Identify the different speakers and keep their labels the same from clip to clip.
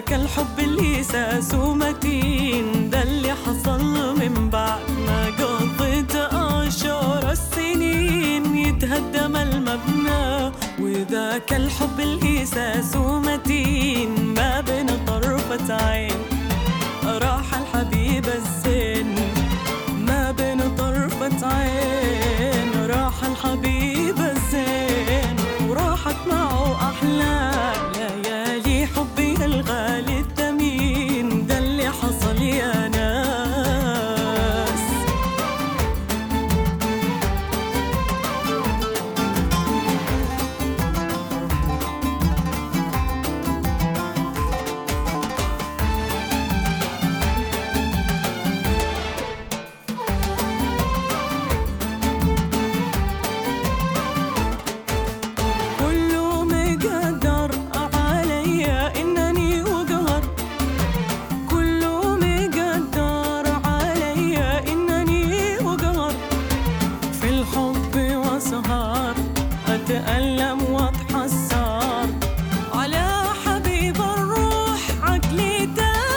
Speaker 1: وذاك الحب اللي ساسه متين ده اللي حصل من بعد ما قضيت عشر السنين يتهدم المبنى وذاك الحب اللي ساسه متين ما بين طرفة عين راح الحبيب الزين ما بين طرفة عين راح الحبيب الزين وراحت معه أحلى ليالي حبي الغالي الثمين ده اللي حصل يا ناس كله مقدر عليا انني وقهر كله مقدر عليا انني وقهر في الحب وسهر اتألم واتحسر على حبيب الروح عقلي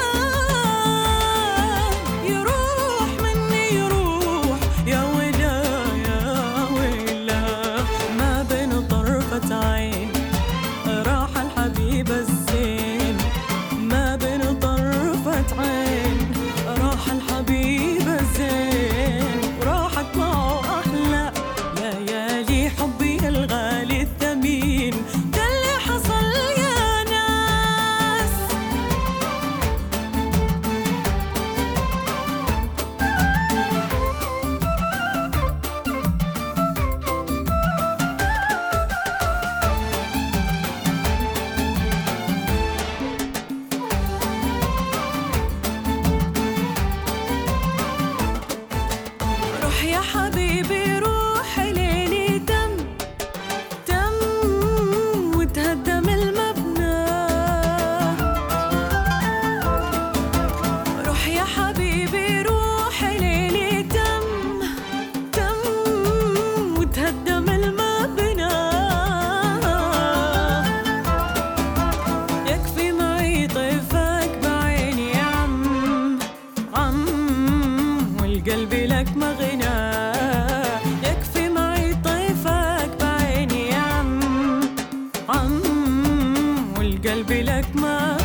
Speaker 1: تاه يروح مني يروح يا ويلا يا ويلا ما بين طرفة عين راح الحبيب الزين ما بين طرفة عين راح الحبيب الزين وراحت معه أحلى ليالي حبي الغالي الثمين ده اللي حصل يا ناس روح يا حبيبي روح ليلي تم تم وتهدم المبنى روح يا حبيبي روح ليلي تم تم وتهدم المبنى يكفي معي طيفك بعيني يا عم عم والقلب لك مغنى يكفي معي طيفك بعيني يا عم عم والقلب لك مغنى